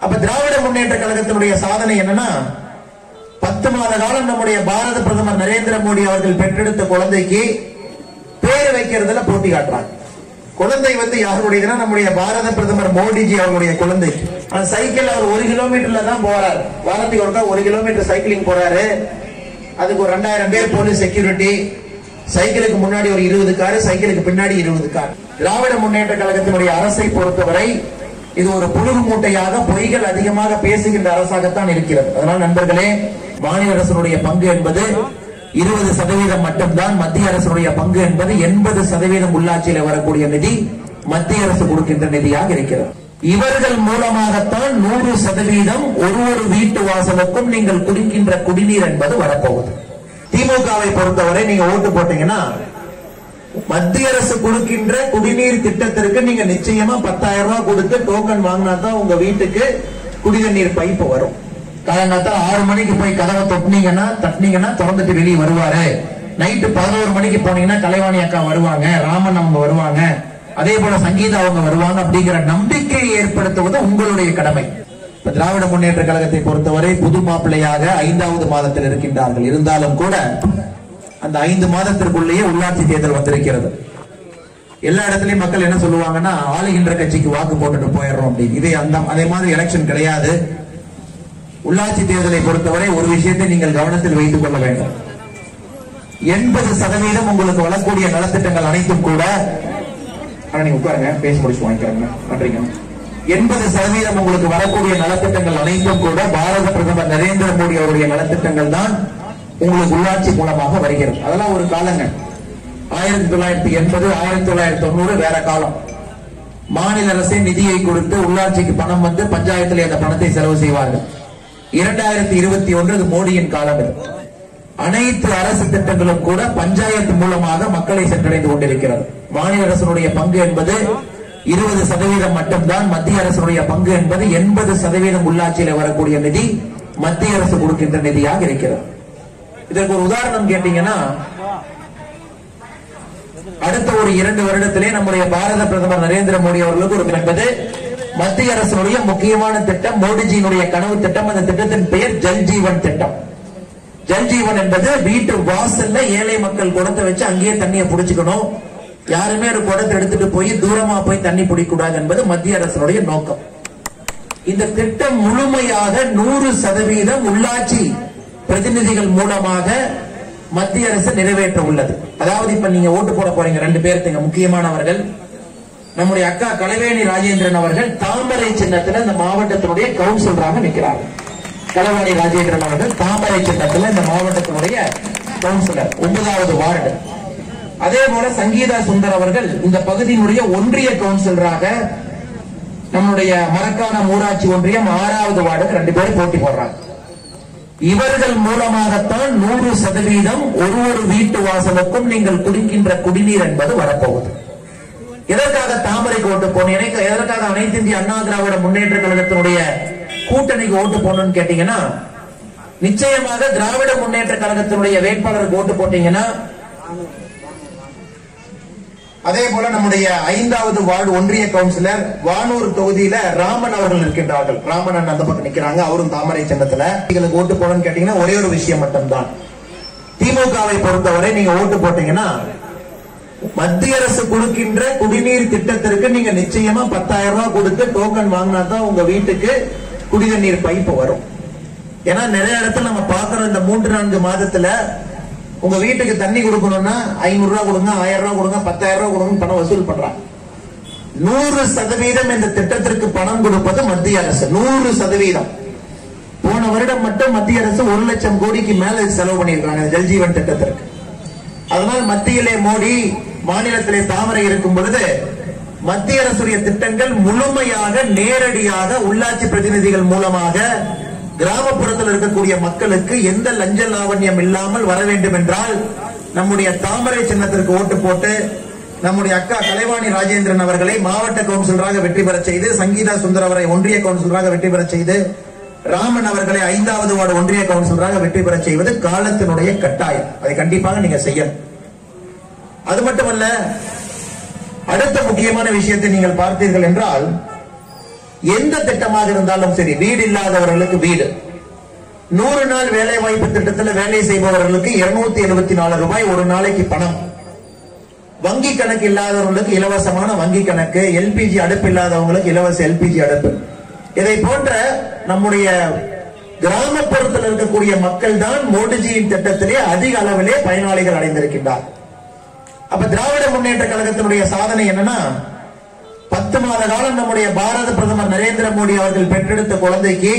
அப்ப திராவிட முன்னேற்ற கழகத்தினுடைய சாதனை என்னன்னா பத்து மாத காலம் நம்முடைய பாரத பிரதமர் நரேந்திர மோடி அவர்கள் பெற்றெடுத்த குழந்தைக்கு பேர் வைக்கிறதுல போட்டி காட்டுறாங்க குழந்தை வந்து யாருடையதுன்னா நம்முடைய பாரத பிரதமர் மோடிஜி அவருடைய குழந்தை ஆனா சைக்கிள் அவர் ஒரு கிலோமீட்டர்ல தான் போறாரு வாரத்துக்கு ஒருக்கா ஒரு கிலோமீட்டர் சைக்கிளிங் போறாரு அதுக்கு ஒரு ரெண்டாயிரம் பேர் போலீஸ் செக்யூரிட்டி சைக்கிளுக்கு முன்னாடி ஒரு இருபது காரு சைக்கிளுக்கு பின்னாடி இருபது கார் திராவிட முன்னேற்ற கழகத்தினுடைய அரசை பொறுத்தவரை இது ஒரு புழுகு மூட்டையாக பொய்கள் அதிகமாக பேசுகின்ற அரசாகத்தான் இருக்கிறது அதனால் நண்பர்களே மாநில அரசனுடைய பங்கு என்பது இருபது சதவீதம் மட்டும்தான் மத்திய அரசுடைய பங்கு என்பது எண்பது சதவீதம் உள்ளாட்சியில வரக்கூடிய நிதி மத்திய அரசு கொடுக்கின்ற நிதியாக இருக்கிறது இவர்கள் மூலமாகத்தான் நூறு சதவீதம் ஒரு ஒரு வீட்டு வாசலுக்கும் நீங்கள் குடிக்கின்ற குடிநீர் என்பது வரப்போகுது திமுகவை பொறுத்தவரை நீங்க ஓட்டு போட்டீங்கன்னா மத்திய அரசு கொடுக்கின்ற குடிநீர் திட்டத்திற்கு நீங்க நிச்சயமா பத்தாயிரம் ரூபாய் கொடுத்து டோக்கன் வாங்கினா தான் உங்க வீட்டுக்கு குடிநீர் பைப்பு வரும் காலங்காத்தால ஆறு மணிக்கு போய் கதவை தொட்டினீங்கன்னா தட்டினீங்கன்னா திறந்துட்டு வெளியே வருவாரு நைட்டு பதினோரு மணிக்கு போனீங்கன்னா கலைவாணி அக்கா வருவாங்க ராமன் அவங்க வருவாங்க அதே போல சங்கீதா அவங்க வருவாங்க அப்படிங்கிற நம்பிக்கையை ஏற்படுத்துவது உங்களுடைய கடமை இப்ப திராவிட முன்னேற்ற கழகத்தை பொறுத்தவரை புது மாப்பிள்ளையாக ஐந்தாவது மாதத்தில் இருக்கின்றார்கள் இருந்தாலும் கூட அந்த ஐந்து மாதத்திற்குள்ளேயே உள்ளாட்சி தேர்தல் வந்திருக்கிறது எல்லா இடத்துலயும் மக்கள் என்ன சொல்லுவாங்கன்னா ஆளுகின்ற கட்சிக்கு வாக்கு போட்டுட்டு போயிடுறோம் அப்படின்னு இதே அந்த அதே மாதிரி எலெக்ஷன் கிடையாது உள்ளாட்சி தேர்தலை பொறுத்தவரை ஒரு விஷயத்தை நீங்கள் கவனத்தில் வைத்துக் கொள்ள வேண்டும் எண்பது சதவீதம் உங்களுக்கு வரக்கூடிய நலத்திட்டங்கள் அனைத்தும் கூட ஆனா நீங்க உட்காருங்க பேசி முடிச்சு வாங்கிக்கிறேங்க நன்றிங்க எண்பது சதவீதம் உங்களுக்கு வரக்கூடிய நலத்திட்டங்கள் அனைத்தும் கூட பாரத பிரதமர் நரேந்திர மோடி அவருடைய நலத்திட்டங்கள் தான் உங்களுக்கு உள்ளாட்சி மூலமாக வருகிறது அதெல்லாம் ஒரு காலங்க ஆயிரத்தி தொள்ளாயிரத்தி எண்பது ஆயிரத்தி தொள்ளாயிரத்தி தொண்ணூறு வேற காலம் மாநில அரசே நிதியை கொடுத்து உள்ளாட்சிக்கு பணம் வந்து பஞ்சாயத்தில் அந்த பணத்தை செலவு செய்வார்கள் இரண்டாயிரத்தி இருபத்தி ஒன்று இது மோடியின் காலம் இது அனைத்து அரசு திட்டங்களும் கூட பஞ்சாயத்து மூலமாக மக்களை சென்றடைந்து கொண்டிருக்கிறது மாநில அரசனுடைய பங்கு என்பது இருபது சதவீதம் மட்டும்தான் மத்திய அரசனுடைய பங்கு என்பது எண்பது சதவீதம் உள்ளாட்சியில வரக்கூடிய நிதி மத்திய அரசு கொடுக்கின்ற நிதியாக இருக்கிறது இதற்கு ஒரு உதாரணம் கேட்டீங்கன்னா அடுத்த ஒரு இரண்டு வருடத்திலே நம்முடைய பாரத பிரதமர் நரேந்திர மோடி அவர்களுக்கு ஒரு என்பது மத்திய அரசுடைய முக்கியமான திட்டம் மோடிஜியினுடைய கனவு திட்டம் அந்த திட்டத்தின் பெயர் ஜல் ஜீவன் திட்டம் ஜல் ஜீவன் என்பது வீட்டு வாசல்ல ஏழை மக்கள் குடத்தை வச்சு அங்கேயே தண்ணியை புடிச்சுக்கணும் யாருமே ஒரு குடத்தை எடுத்துட்டு போய் தூரமா போய் தண்ணி பிடிக்கூடாது என்பது மத்திய அரசுடைய நோக்கம் இந்த திட்டம் முழுமையாக நூறு சதவீதம் உள்ளாட்சி பிரதிநிதிகள் மூலமாக மத்திய அரசு நிறைவேற்ற உள்ளது அதாவது இப்ப நீங்க ஓட்டு போட போறீங்க ரெண்டு பேருக்கு முக்கியமானவர்கள் நம்முடைய அக்கா கலைவேணி ராஜேந்திரன் அவர்கள் தாமரை சின்னத்துல இந்த மாவட்டத்தினுடைய கவுன்சிலராக நிற்கிறார்கள் கலைவாணி ராஜேந்திரன் அவர்கள் தாமரை சின்னத்துல இந்த மாவட்டத்தினுடைய கவுன்சிலர் ஒன்பதாவது வார்டு அதே போல சங்கீதா சுந்தர் அவர்கள் இந்த பகுதியினுடைய ஒன்றிய கவுன்சிலராக நம்முடைய மரக்காணம் ஊராட்சி ஒன்றியம் ஆறாவது வார்டுக்கு ரெண்டு பேரும் போட்டி போடுறாங்க இவர்கள் மூலமாகத்தான் நூறு சதவீதம் ஒரு ஒரு வீட்டு வாசலுக்கும் நீங்கள் குடிக்கின்ற குடிநீர் என்பது வரப்போகுது எதற்காக தாமரைக்கு ஓட்டு போகணும் எனக்கு எதற்காக அனைத்து இந்திய அண்ணா திராவிட முன்னேற்ற கழகத்தினுடைய கூட்டணிக்கு ஓட்டு போகணும்னு கேட்டீங்கன்னா நிச்சயமாக திராவிட முன்னேற்ற கழகத்தினுடைய வேட்பாளருக்கு ஓட்டு போட்டீங்கன்னா அதே போல நம்முடைய ஐந்தாவது வார்டு ஒன்றிய கவுன்சிலர் வானூர் தொகுதியில ராமன் அவர்கள் இருக்கின்றார்கள் ராமன் அண்ணன் அந்த பக்கம் நிக்கிறாங்க அவரும் தாமரை சின்னத்துல உங்களுக்கு ஓட்டு போடணும்னு கேட்டீங்கன்னா ஒரே ஒரு விஷயம் மட்டும்தான் திமுகவை பொறுத்தவரை நீங்க ஓட்டு போட்டீங்கன்னா மத்திய அரசு கொடுக்கின்ற குடிநீர் திட்டத்திற்கு நீங்க நிச்சயமா பத்தாயிரம் ரூபாய் கொடுத்து டோக்கன் வாங்கினா தான் உங்க வீட்டுக்கு குடிநீர் பைப்பு வரும் ஏன்னா நிறைய இடத்துல நம்ம பாக்குறோம் இந்த மூன்று நான்கு மாதத்துல உங்க வீட்டுக்கு தண்ணி கொடுக்கணும்னா ஐநூறு ரூபாய் கொடுங்க ஆயிரம் ரூபாய் கொடுங்க பத்தாயிரம் ரூபாய் கொடுங்க பணம் வசூல் பண்றாங்க நூறு சதவீதம் இந்த திட்டத்திற்கு பணம் கொடுப்பது மத்திய அரசு நூறு சதவீதம் போன வருடம் மட்டும் மத்திய அரசு ஒரு லட்சம் கோடிக்கு மேல செலவு பண்ணியிருக்காங்க இந்த ஜல்ஜீவன் திட்டத்திற்கு அதனால் மத்தியிலே மோடி மாநிலத்திலே தாமரை இருக்கும் பொழுது மத்திய அரசுடைய திட்டங்கள் முழுமையாக நேரடியாக உள்ளாட்சி பிரதிநிதிகள் மூலமாக கிராமப்புறத்தில் இருக்கக்கூடிய மக்களுக்கு எந்த லஞ்ச லாவண்யம் இல்லாமல் வர வேண்டும் என்றால் நம்முடைய தாமரை சின்னத்திற்கு ஓட்டு போட்டு நம்முடைய அக்கா கலைவாணி ராஜேந்திரன் அவர்களை மாவட்ட கவுன்சிலராக வெற்றி பெற செய்து சங்கீதா சுந்தர் அவரை ஒன்றிய கவுன்சிலராக வெற்றி பெற செய்து ராமன் அவர்களை ஐந்தாவது வார்டு ஒன்றிய கவுன்சிலராக வெற்றி பெற செய்வது காலத்தினுடைய கட்டாயம் அதை கண்டிப்பாக நீங்க செய்யணும் அது மட்டுமல்ல அடுத்த முக்கியமான விஷயத்தை நீங்கள் பார்த்தீர்கள் என்றால் எந்த திட்டமாக இருந்தாலும் சரி வீடு இல்லாதவர்களுக்கு வீடு நூறு நாள் வேலை வாய்ப்பு திட்டத்தில் வேலை செய்பவர்களுக்கு இருநூத்தி எழுபத்தி நாலு ரூபாய் ஒரு நாளைக்கு பணம் வங்கி கணக்கு இல்லாதவர்களுக்கு இலவசமான வங்கி கணக்கு எல்பிஜி அடுப்பு இல்லாதவங்களுக்கு இலவச எல்பிஜி அடுப்பு இதை போன்ற நம்முடைய கிராமப்புறத்தில் இருக்கக்கூடிய மக்கள் தான் மோடிஜியின் திட்டத்திலே அதிக அளவிலே பயனாளிகள் அடைந்திருக்கின்றார் அப்ப திராவிட முன்னேற்ற கழகத்தினுடைய சாதனை என்னன்னா பத்து மாத காலம் நம்முடைய பாரத பிரதமர் நரேந்திர மோடி அவர்கள் பெற்றெடுத்த குழந்தைக்கு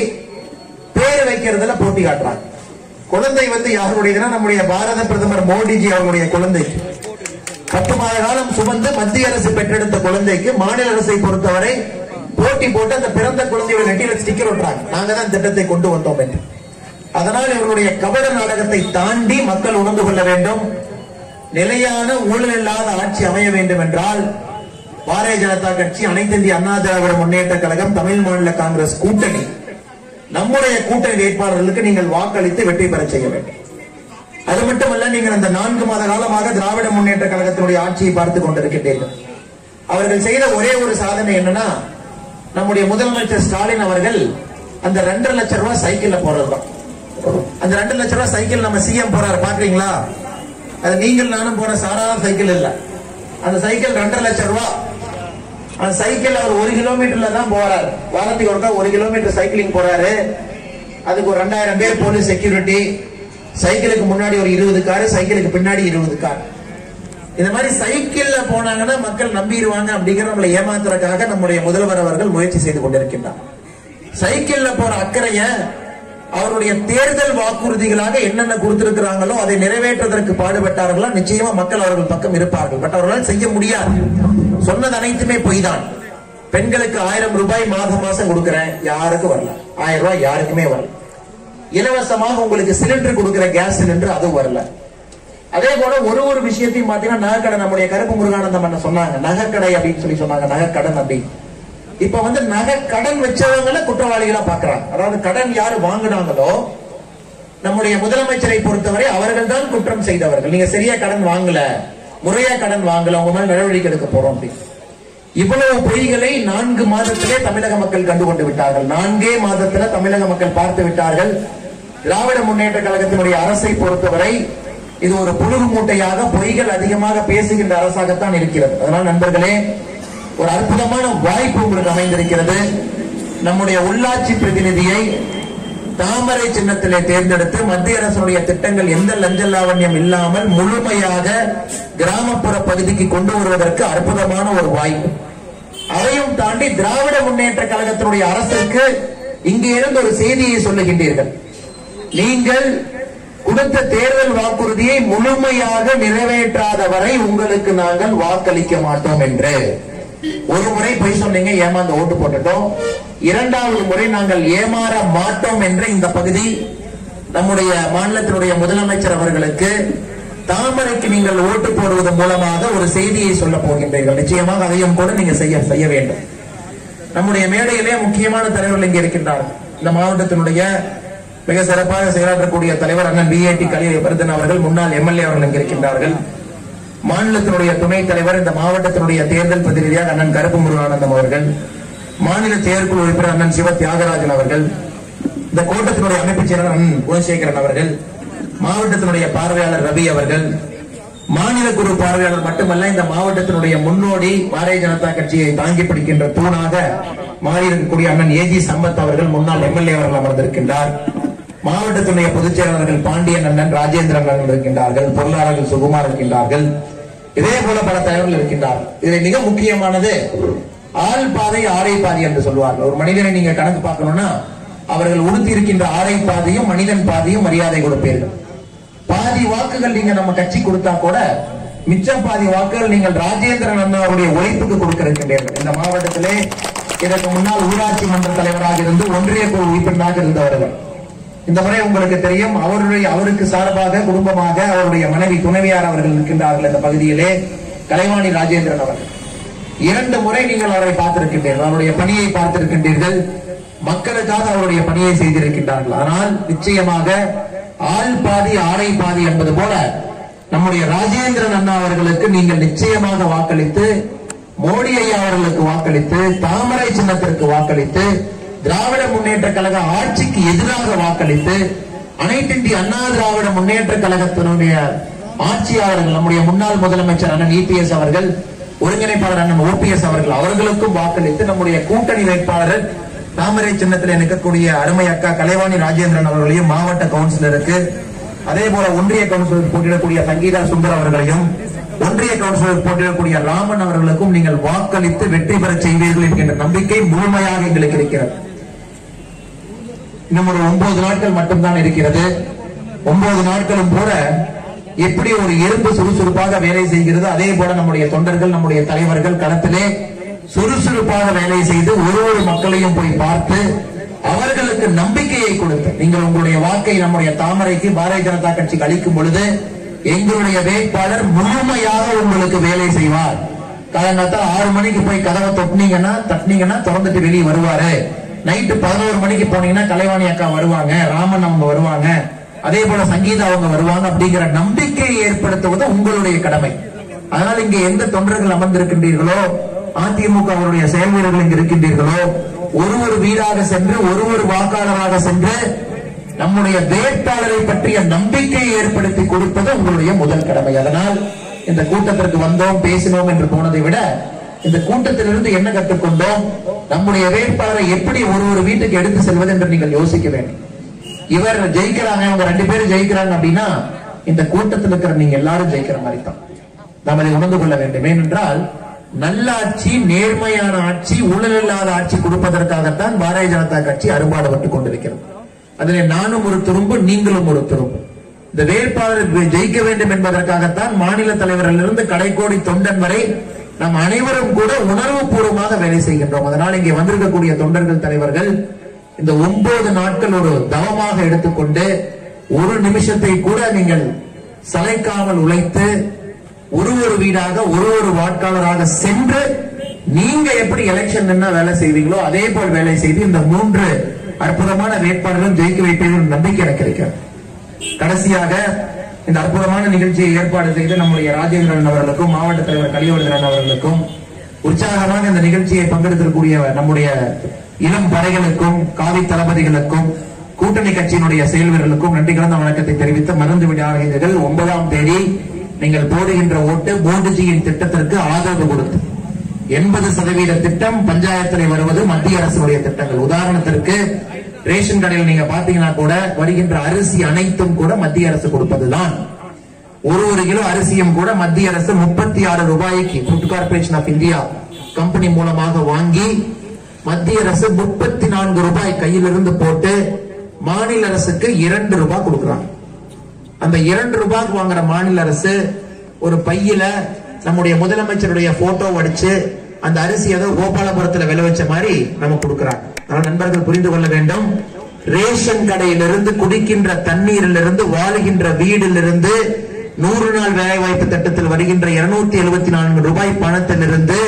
பேர் வைக்கிறதுல போட்டி காட்டுறாங்க குழந்தை வந்து யாருடையதுன்னா நம்முடைய பாரத பிரதமர் மோடிஜி அவருடைய குழந்தை பத்து மாத காலம் சுமந்து மத்திய அரசு பெற்றெடுத்த குழந்தைக்கு மாநில அரசை பொறுத்தவரை போட்டி போட்டு அந்த பிறந்த குழந்தையோட நெட்டியில ஸ்டிக்கர் ஒட்டுறாங்க நாங்க தான் திட்டத்தை கொண்டு வந்தோம் என்று அதனால் இவருடைய கபட நாடகத்தை தாண்டி மக்கள் உணர்ந்து கொள்ள வேண்டும் நிலையான ஊழல் இல்லாத ஆட்சி அமைய வேண்டும் என்றால் பாரதிய ஜனதா கட்சி அனைத்து இந்திய அண்ணா திராவிட முன்னேற்ற கழகம் தமிழ் மாநில காங்கிரஸ் கூட்டணி நம்முடைய கூட்டணி வேட்பாளர்களுக்கு நீங்கள் வாக்களித்து வெற்றி பெற செய்ய வேண்டும் அது மட்டுமல்ல நீங்கள் அந்த நான்கு மாத காலமாக திராவிட முன்னேற்ற கழகத்தினுடைய ஆட்சியை பார்த்துக் கொண்டிருக்கின்றீர்கள் அவர்கள் செய்த ஒரே ஒரு சாதனை என்னன்னா நம்முடைய முதலமைச்சர் ஸ்டாலின் அவர்கள் அந்த ரெண்டரை லட்சம் ரூபாய் சைக்கிள்ல போறதுதான் அந்த ரெண்டு லட்சம் ரூபாய் சைக்கிள் நம்ம சிஎம் போறாரு பாக்குறீங்களா அது நீங்கள் நானும் போற சாதாரண சைக்கிள் இல்ல அந்த சைக்கிள் ரெண்டரை லட்சம் ரூபாய் அந்த சைக்கிள் அவர் ஒரு கிலோமீட்டர்ல தான் போறாரு வாரத்துக்கு ஒருக்கா ஒரு கிலோமீட்டர் சைக்கிளிங் போறாரு அதுக்கு ஒரு ரெண்டாயிரம் பேர் போலீஸ் செக்யூரிட்டி சைக்கிளுக்கு முன்னாடி ஒரு இருபது காரு சைக்கிளுக்கு பின்னாடி இருபது கார் இந்த மாதிரி சைக்கிள்ல போனாங்கன்னா மக்கள் நம்பிடுவாங்க அப்படிங்கிற நம்மளை ஏமாத்துறதுக்காக நம்முடைய முதல்வர் அவர்கள் முயற்சி செய்து கொண்டிருக்கின்றார் சைக்கிள்ல போற அக்கறைய அவருடைய தேர்தல் வாக்குறுதிகளாக என்னென்ன கொடுத்திருக்கிறாங்களோ அதை நிறைவேற்றுவதற்கு பாடுபட்டார்களா நிச்சயமா மக்கள் அவர்கள் பக்கம் இருப்பார்கள் பட் அவர்களால் செய்ய முடியாது சொன்னது அனைத்துமே பொய் தான் பெண்களுக்கு ஆயிரம் ரூபாய் மாதம் மாசம் கொடுக்கிறேன் யாருக்கும் வரல ஆயிரம் ரூபாய் யாருக்குமே வரல இலவசமாக உங்களுக்கு சிலிண்டர் கொடுக்கிற கேஸ் சிலிண்டர் அதுவும் வரல அதே போல ஒரு ஒரு விஷயத்தையும் பாத்தீங்கன்னா நகைக்கடை நம்முடைய கருப்பு முருகானந்தம் என்ன சொன்னாங்க நகைக்கடை அப்படின்னு சொல்லி சொன்னாங்க நகைக்கடன் அப்படின்னு இப்ப வந்து நகை கடன் வச்சவங்கள குற்றவாளிகளா பாக்குறாங்க அதாவது கடன் யாரு வாங்குனாங்களோ நம்முடைய முதலமைச்சரை பொறுத்தவரை அவர்கள் தான் குற்றம் செய்தவர்கள் நீங்க சரியா கடன் வாங்கல முறையா கடன் வாங்கல உங்க மேல நடவடிக்கை எடுக்க போறோம் அப்படின்னு இவ்வளவு பொய்களை நான்கு மாதத்திலே தமிழக மக்கள் கண்டு கொண்டு விட்டார்கள் நான்கே மாதத்துல தமிழக மக்கள் பார்த்து விட்டார்கள் திராவிட முன்னேற்ற கழகத்தினுடைய அரசை பொறுத்தவரை இது ஒரு புழுகு மூட்டையாக பொய்கள் அதிகமாக பேசுகின்ற அரசாகத்தான் இருக்கிறது அதனால் நண்பர்களே ஒரு அற்புதமான வாய்ப்பு உங்களுக்கு அமைந்திருக்கிறது நம்முடைய உள்ளாட்சி பிரதிநிதியை தாமரை சின்னத்திலே தேர்ந்தெடுத்து மத்திய அரசுடைய திட்டங்கள் எந்த லஞ்ச லாவண்யம் இல்லாமல் முழுமையாக கிராமப்புற பகுதிக்கு கொண்டு வருவதற்கு அற்புதமான ஒரு வாய்ப்பு அதையும் தாண்டி திராவிட முன்னேற்ற கழகத்தினுடைய அரசுக்கு இங்கே இருந்து ஒரு செய்தியை சொல்லுகின்றீர்கள் நீங்கள் கொடுத்த தேர்தல் வாக்குறுதியை முழுமையாக நிறைவேற்றாத வரை உங்களுக்கு நாங்கள் வாக்களிக்க மாட்டோம் என்று ஒரு முறை பொய் சொன்னீங்க ஏமாந்து ஓட்டு போட்டுட்டோம் இரண்டாவது முறை நாங்கள் ஏமாற மாட்டோம் என்ற இந்த பகுதி நம்முடைய மாநிலத்தினுடைய முதலமைச்சர் அவர்களுக்கு தாமரைக்கு நீங்கள் ஓட்டு போடுவது மூலமாக ஒரு செய்தியை சொல்ல போகின்றீர்கள் நிச்சயமாக அதையும் கூட நீங்க செய்ய செய்ய வேண்டும் நம்முடைய மேடையிலே முக்கியமான தலைவர்கள் இங்கே இருக்கின்றார்கள் இந்த மாவட்டத்தினுடைய மிக சிறப்பாக செயலாற்றக்கூடிய தலைவர் அண்ணன் பிஏடி கலிவர்தன் அவர்கள் முன்னாள் எம்எல்ஏ அவர்கள் இங்கே இருக்கின்றார்கள் மாநிலத்தினுடைய துணைத் தலைவர் இந்த மாவட்டத்தினுடைய தேர்தல் பிரதிநிதியாக அண்ணன் கருப்பு முருகானந்தம் அவர்கள் மாநில செயற்குழு உறுப்பினர் அண்ணன் சிவ தியாகராஜன் அவர்கள் இந்த கோட்டத்தினுடைய அமைப்பு செயலர் அண்ணன் குணசேகரன் அவர்கள் மாவட்டத்தினுடைய பார்வையாளர் ரவி அவர்கள் மாநில குழு பார்வையாளர் மட்டுமல்ல இந்த மாவட்டத்தினுடைய முன்னோடி பாரதிய ஜனதா கட்சியை தாங்கி பிடிக்கின்ற தூணாக மாறி இருக்கக்கூடிய அண்ணன் ஏஜி சம்பத் அவர்கள் முன்னாள் எம்எல்ஏ அவர்கள் அமர்ந்திருக்கின்றார் மாவட்டத்தினுடைய பொதுச் செயலாளர்கள் பாண்டியன் அண்ணன் ராஜேந்திரன் அண்ணன் இருக்கின்றார்கள் பொருளாளர்கள் சுகுமார் இருக்கின்றார்கள் இதே போல பல தலைவர்கள் இருக்கின்றார்கள் இதில் மிக முக்கியமானது ஆள் பாதை ஆடை பாதை என்று சொல்வார்கள் ஒரு மனிதனை நீங்க கணக்கு பார்க்கணும்னா அவர்கள் உடுத்தி இருக்கின்ற ஆடை பாதையும் மனிதன் பாதையும் மரியாதை கொடுப்பீர்கள் பாதி வாக்குகள் நீங்க நம்ம கட்சி கொடுத்தா கூட மிச்சம் பாதி வாக்குகள் நீங்கள் ராஜேந்திரன் அண்ணா அவருடைய உழைப்புக்கு கொடுக்க இருக்கின்றீர்கள் இந்த மாவட்டத்திலே இதற்கு முன்னால் ஊராட்சி மன்ற தலைவராக இருந்து ஒன்றிய குழு உறுப்பினராக இருந்தவர்கள் இந்த முறை உங்களுக்கு தெரியும் அவருடைய அவருக்கு சார்பாக குடும்பமாக அவருடைய மனைவி துணைவியார் அவர்கள் இருக்கின்றார்கள் இந்த பகுதியிலே கலைவாணி ராஜேந்திரன் அவர்கள் இரண்டு முறை நீங்கள் அவரை பார்த்திருக்கின்றீர்கள் அவருடைய பணியை பார்த்திருக்கின்றீர்கள் மக்களுக்காக அவருடைய பணியை செய்திருக்கின்றார்கள் ஆனால் நிச்சயமாக ஆள் பாதி ஆடை பாதி என்பது போல நம்முடைய ராஜேந்திரன் அண்ணா அவர்களுக்கு நீங்கள் நிச்சயமாக வாக்களித்து மோடி ஐயா அவர்களுக்கு வாக்களித்து தாமரை சின்னத்திற்கு வாக்களித்து திராவிட முன்னேற்ற கழக ஆட்சிக்கு எதிராக வாக்களித்து அனைத்து இந்திய அண்ணா திராவிட முன்னேற்ற கழகத்தினுடைய ஆட்சியாளர்கள் நம்முடைய முன்னாள் முதலமைச்சர் அண்ணன் இபிஎஸ் அவர்கள் ஒருங்கிணைப்பாளர் அண்ணன் ஓபிஎஸ் அவர்கள் அவர்களுக்கும் வாக்களித்து நம்முடைய கூட்டணி வேட்பாளர் தாமரை சின்னத்தில் நிற்கக்கூடிய அருமை அக்கா கலைவாணி ராஜேந்திரன் அவர்களையும் மாவட்ட கவுன்சிலருக்கு அதே போல ஒன்றிய கவுன்சிலர் போட்டியிடக்கூடிய சங்கீதா சுந்தர் அவர்களையும் ஒன்றிய கவுன்சிலர் போட்டியிடக்கூடிய ராமன் அவர்களுக்கும் நீங்கள் வாக்களித்து வெற்றி பெற செய்வீர்கள் என்கின்ற நம்பிக்கை முழுமையாக எங்களுக்கு இருக்கிறது இன்னும் ஒரு ஒன்பது நாட்கள் மட்டும்தான் இருக்கிறது ஒன்பது நாட்களும் கூட எப்படி ஒரு எறும்பு சுறுசுறுப்பாக வேலை செய்கிறது அதே போல நம்முடைய தொண்டர்கள் நம்முடைய தலைவர்கள் களத்திலே சுறுசுறுப்பாக வேலை செய்து ஒரு ஒரு மக்களையும் போய் பார்த்து அவர்களுக்கு நம்பிக்கையை கொடுத்து நீங்கள் உங்களுடைய வாக்கை நம்முடைய தாமரைக்கு பாரதிய ஜனதா கட்சிக்கு அளிக்கும் பொழுது எங்களுடைய வேட்பாளர் முழுமையாக உங்களுக்கு வேலை செய்வார் காலங்காத்தால் ஆறு மணிக்கு போய் கதவை தொட்டினீங்கன்னா தட்டினீங்கன்னா திறந்துட்டு வெளியே வருவாரு நைட்டு பதினோரு மணிக்கு போனீங்கன்னா கலைவாணி அக்கா வருவாங்க ராமன் அவங்க வருவாங்க அதே போல சங்கீதா அவங்க வருவாங்க அப்படிங்கிற நம்பிக்கையை ஏற்படுத்துவது உங்களுடைய கடமை அதனால இங்க எந்த தொண்டர்கள் அமர்ந்திருக்கின்றீர்களோ அதிமுக அவருடைய செயல் வீரர்கள் இங்க இருக்கின்றீர்களோ ஒரு ஒரு வீடாக சென்று ஒரு ஒரு வாக்காளராக சென்று நம்முடைய வேட்பாளரை பற்றிய நம்பிக்கையை ஏற்படுத்தி கொடுப்பது உங்களுடைய முதல் கடமை அதனால் இந்த கூட்டத்திற்கு வந்தோம் பேசினோம் என்று போனதை விட இந்த கூட்டத்திலிருந்து என்ன கற்றுக்கொண்டோம் நம்முடைய வேட்பாளரை எப்படி ஒரு ஒரு வீட்டுக்கு எடுத்து செல்வது என்று நீங்கள் யோசிக்க வேண்டும் இவர் ஜெயிக்கிறாங்க அவங்க ரெண்டு பேரும் ஜெயிக்கிறாங்க அப்படின்னா இந்த கூட்டத்தில் இருக்கிற நீங்க எல்லாரும் ஜெயிக்கிற மாதிரி தான் நாம் அதை உணர்ந்து கொள்ள வேண்டும் ஏனென்றால் நல்லாட்சி நேர்மையான ஆட்சி ஊழல் இல்லாத ஆட்சி கொடுப்பதற்காகத்தான் பாரதிய ஜனதா கட்சி அரும்பாடுபட்டுக் கொண்டிருக்கிறது அதிலே நானும் ஒரு துரும்பு நீங்களும் ஒரு துரும்பு இந்த வேட்பாளர் ஜெயிக்க வேண்டும் என்பதற்காகத்தான் மாநில தலைவரிலிருந்து கடைக்கோடி தொண்டன் வரை நாம் அனைவரும் கூட உணர்வு பூர்வமாக வேலை செய்கின்றோம் அதனால் இங்கே வந்திருக்கக்கூடிய தொண்டர்கள் தலைவர்கள் இந்த ஒன்பது நாட்கள் ஒரு தவமாக எடுத்துக்கொண்டு ஒரு நிமிஷத்தை கூட நீங்கள் சளைக்காமல் உழைத்து ஒரு ஒரு வீடாக ஒரு ஒரு வாக்காளராக சென்று நீங்க எப்படி எலெக்ஷன் என்ன வேலை செய்வீங்களோ அதே போல் வேலை செய்து இந்த மூன்று அற்புதமான வேட்பாளர்களும் ஜெயிக்க வைப்பதில் நம்பிக்கை எனக்கு இருக்கிறது கடைசியாக இந்த அற்புதமான நிகழ்ச்சியை ஏற்பாடு செய்து நம்முடைய ராஜேந்திரன் அவர்களுக்கும் மாவட்ட தலைவர் கலிவர்தன் அவர்களுக்கும் உற்சாகமாக இந்த நிகழ்ச்சியை பங்கெடுத்திருக்கக்கூடிய நம்முடைய இளம் படைகளுக்கும் காவி தளபதிகளுக்கும் கூட்டணி கட்சியினுடைய செயல் வீரர்களுக்கும் நன்றி கலந்த வணக்கத்தை தெரிவித்து மறந்து விடாதீர்கள் ஒன்பதாம் தேதி நீங்கள் போடுகின்ற ஓட்டு மோடிஜியின் திட்டத்திற்கு ஆதரவு கொடுத்து எண்பது சதவீத திட்டம் பஞ்சாயத்தில் வருவது மத்திய அரசுடைய திட்டங்கள் உதாரணத்திற்கு ரேஷன் கடையில் நீங்க பாத்தீங்கன்னா கூட வருகின்ற அரிசி அனைத்தும் கூட மத்திய அரசு கொடுப்பதுதான் ஒரு ஒரு கிலோ அரிசியும் கூட மத்திய அரசு முப்பத்தி ஆறு ரூபாய்க்கு food corporation of India company மூலமாக வாங்கி மத்திய அரசு முப்பத்தி நான்கு ரூபாய் கையிலிருந்து போட்டு மாநில அரசுக்கு இரண்டு ரூபாய் கொடுக்குறாங்க அந்த இரண்டு ரூபாய்க்கு வாங்குற மாநில அரசு ஒரு பையில நம்முடைய முதலமைச்சருடைய போட்டோ அடிச்சு அந்த அரிசி ஏதோ கோபாலபுரத்துல விளை வச்ச மாதிரி நம்ம கொடுக்கிறாங்க அதனால நண்பர்கள் புரிந்து கொள்ள வேண்டும் ரேஷன் கடையிலிருந்து குடிக்கின்ற தண்ணீரிலிருந்து வாழுகின்ற வீடிலிருந்து நூறு நாள் வேலை வாய்ப்பு திட்டத்தில் வருகின்ற இருநூத்தி எழுபத்தி நான்கு ரூபாய் பணத்திலிருந்து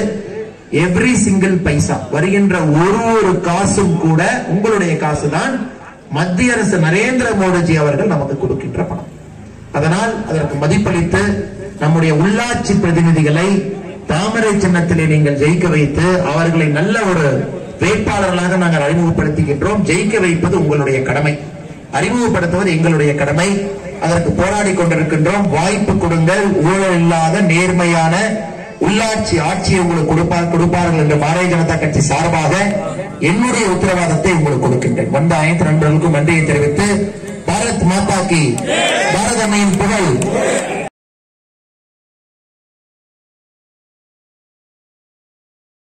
எவ்ரி சிங்கிள் பைசா வருகின்ற ஒரு ஒரு காசும் கூட உங்களுடைய காசு தான் மத்திய அரசு நரேந்திர மோடிஜி அவர்கள் நமக்கு கொடுக்கின்ற பணம் அதனால் அதற்கு மதிப்பளித்து நம்முடைய உள்ளாட்சி பிரதிநிதிகளை தாமரை சின்னத்திலே நீங்கள் ஜெயிக்க வைத்து அவர்களை நல்ல ஒரு வேட்பாளர்களாக நாங்கள் அறிமுகப்படுத்துகின்றோம் ஜெயிக்க வைப்பது உங்களுடைய கடமை அறிமுகப்படுத்துவது எங்களுடைய கடமை அதற்கு போராடி கொண்டிருக்கின்றோம் வாய்ப்பு கொடுங்கள் ஊழல் இல்லாத நேர்மையான உள்ளாட்சி ஆட்சியை உங்களுக்கு கொடுப்பார் கொடுப்பார்கள் என்ற பாரதிய ஜனதா கட்சி சார்பாக என்னுடைய உத்தரவாதத்தை உங்களுக்கு கொடுக்கின்றேன் வந்த அனைத்து நண்பர்களுக்கும் நன்றியை தெரிவித்து பாரத் மாதா கி பாரத அன்னையின் புகழ்